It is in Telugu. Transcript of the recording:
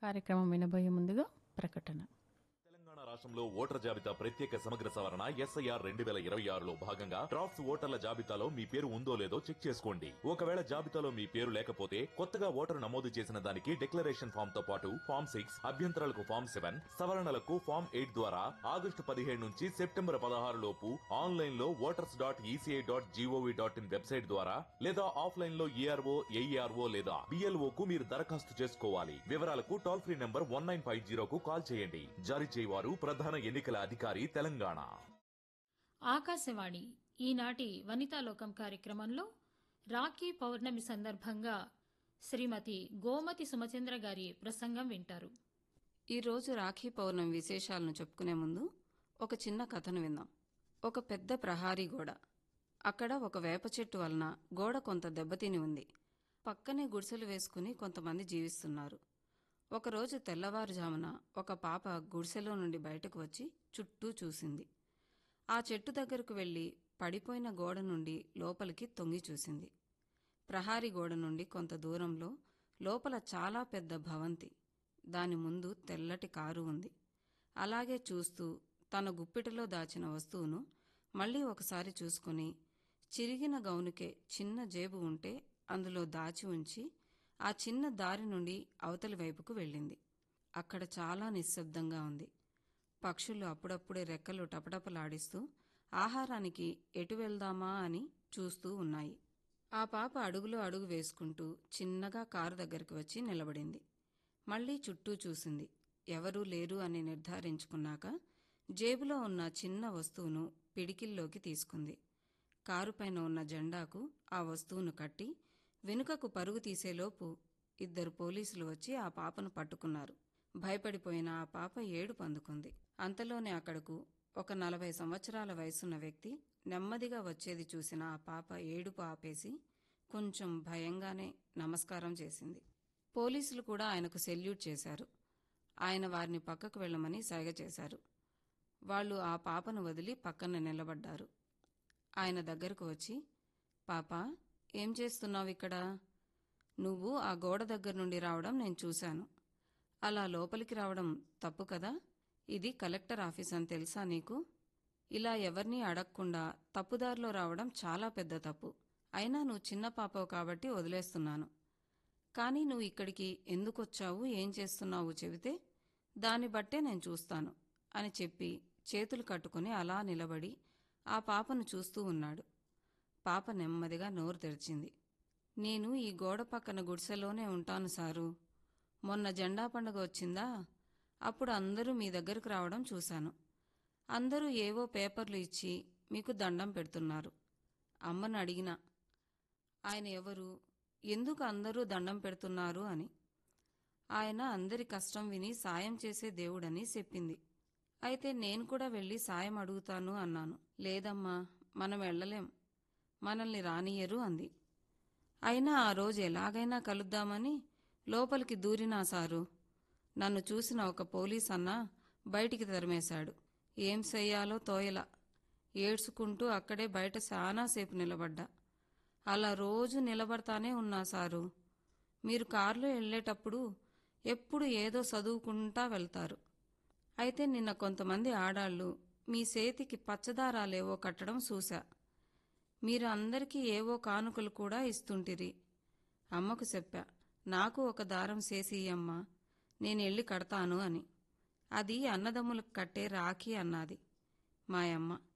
కార్యక్రమం వినబోయే ముందుగా ప్రకటన తెలంగాణ రాష్ట్రంలో ఓటర్ జాబితా ప్రత్యేక సమగ్ర సవరణ ఎస్ఐఆర్ రెండు వేల ఇరవై ఆరులో భాగంగా డ్రాఫ్ట్స్ ఓటర్ల జాబితాలో మీ పేరు ఉందో లేదో చెక్ చేసుకోండి ఒకవేళ జాబితాలో మీ పేరు లేకపోతే కొత్తగా ఓటరు నమోదు చేసిన దానికి డిక్లరేషన్ ఫామ్ తో పాటు ఫామ్ సిక్స్ అభ్యంతరాలకు ఫామ్ సెవెన్ సవరణలకు ఫామ్ ఎయిట్ ద్వారా ఆగస్టు పదిహేడు నుంచి సెప్టెంబర్ పదహారు లోపు ఆన్లైన్ లో voters dot ECI dot GOV dot in website ద్వారా లేదా ఆఫ్లైన్ లో ఈఆర్ఓ ఏఈఆర్ఓ లేదా బిఎల్ఓ కు మీరు దరఖాస్తు చేసుకోవాలి వివరాలకు toll free number one nine five జీరోకు కాల్ చేయండి జారీ చేయవారు ప్రధాన ఎన్నికల అధికారి తెలంగాణ ఆకాశవాణి ఈనాటి వనితాలోకం కార్యక్రమంలో రాఖీ పౌర్ణమి సందర్భంగా శ్రీమతి గోమతి సుమచంద్ర గారి ప్రసంగం వింటారు ఈరోజు రాఖీ పౌర్ణమి విశేషాలను చెప్పుకునే ముందు ఒక చిన్న కథను విందాం ఒక పెద్ద ప్రహారీ గోడ అక్కడ ఒక వేప చెట్టు వలన గోడ కొంత దెబ్బతిని ఉంది పక్కనే గుడిసెలు వేసుకుని కొంతమంది జీవిస్తున్నారు ఒకరోజు తెల్లవారుజామున ఒక పాప గుడిసెలో నుండి బయటకు వచ్చి చుట్టూ చూసింది ఆ చెట్టు దగ్గరకు వెళ్లి పడిపోయిన గోడ నుండి లోపలికి తొంగి చూసింది ప్రహారీ గోడ నుండి కొంత దూరంలో లోపల చాలా పెద్ద భవంతి దాని ముందు తెల్లటి కారు ఉంది అలాగే చూస్తూ తన గుప్పిటిలో దాచిన వస్తువును మళ్ళీ ఒకసారి చూసుకుని చిరిగిన గౌనుకే చిన్న జేబు ఉంటే అందులో దాచి ఉంచి ఆ చిన్న దారి నుండి అవతలి వైపుకు వెళ్ళింది అక్కడ చాలా నిశ్శబ్దంగా ఉంది పక్షులు అప్పుడప్పుడే రెక్కలు టపటపలాడిస్తూ ఆహారానికి ఎటు వెళ్దామా అని చూస్తూ ఉన్నాయి ఆ పాప అడుగులో అడుగు వేసుకుంటూ చిన్నగా కారు దగ్గరికి వచ్చి నిలబడింది మళ్ళీ చుట్టూ చూసింది ఎవరూ లేరు అని నిర్ధారించుకున్నాక జేబులో ఉన్న చిన్న వస్తువును పిడికిల్లోకి తీసుకుంది కారుపైన ఉన్న జెండాకు ఆ వస్తువును కట్టి వెనుకకు పరుగు తీసేలోపు ఇద్దరు పోలీసులు వచ్చి ఆ పాపను పట్టుకున్నారు భయపడిపోయిన ఆ పాప ఏడుపు అందుకుంది అంతలోనే అక్కడకు ఒక నలభై సంవత్సరాల వయసున్న వ్యక్తి నెమ్మదిగా వచ్చేది చూసిన ఆ పాప ఏడుపు ఆపేసి కొంచెం భయంగానే నమస్కారం చేసింది పోలీసులు కూడా ఆయనకు సెల్యూట్ చేశారు ఆయన వారిని పక్కకు వెళ్ళమని సైగ చేశారు వాళ్ళు ఆ పాపను వదిలి పక్కన నిలబడ్డారు ఆయన దగ్గరకు వచ్చి పాపా ఏం చేస్తున్నావు ఇక్కడ నువ్వు ఆ గోడ దగ్గర నుండి రావడం నేను చూశాను అలా లోపలికి రావడం తప్పు కదా ఇది కలెక్టర్ ఆఫీస్ అని తెలుసా నీకు ఇలా ఎవరినీ అడగకుండా తప్పుదారిలో రావడం చాలా పెద్ద తప్పు అయినా నువ్వు చిన్న పాపవు కాబట్టి వదిలేస్తున్నాను కానీ నువ్వు ఇక్కడికి ఎందుకొచ్చావు ఏం చేస్తున్నావు చెబితే దాన్ని బట్టే నేను చూస్తాను అని చెప్పి చేతులు కట్టుకుని అలా నిలబడి ఆ పాపను చూస్తూ ఉన్నాడు పాప నెమ్మదిగా నోరు తెరిచింది నేను ఈ గోడ పక్కన గుడిసెలోనే ఉంటాను సారు మొన్న జెండా పండుగ వచ్చిందా అప్పుడు అందరూ మీ దగ్గరకు రావడం చూశాను అందరూ ఏవో పేపర్లు ఇచ్చి మీకు దండం పెడుతున్నారు అమ్మను అడిగినా ఆయన ఎవరు ఎందుకు అందరూ దండం పెడుతున్నారు అని ఆయన అందరి కష్టం విని సాయం చేసే దేవుడని చెప్పింది అయితే నేను కూడా వెళ్ళి సాయం అడుగుతాను అన్నాను లేదమ్మా మనం వెళ్ళలేం మనల్ని రానియరు అంది అయినా ఆ రోజు ఎలాగైనా కలుద్దామని లోపలికి దూరినా సారు నన్ను చూసిన ఒక పోలీస్ అన్న బయటికి తరిమేశాడు ఏం చెయ్యాలో తోయలా ఏడ్చుకుంటూ అక్కడే బయట చాలాసేపు నిలబడ్డా అలా రోజు నిలబడతానే ఉన్నా సారు మీరు కారులో వెళ్ళేటప్పుడు ఎప్పుడు ఏదో చదువుకుంటా వెళ్తారు అయితే నిన్న కొంతమంది ఆడాళ్ళు మీ చేతికి పచ్చదారాలేవో కట్టడం చూశా మీరు అందరికీ ఏవో కానుకలు కూడా ఇస్తుంటిరి అమ్మకు చెప్పా నాకు ఒక దారం చేసి అమ్మా నేనెళ్ళి కడతాను అని అది అన్నదమ్ములకు కట్టే రాఖీ అన్నది మాయమ్మ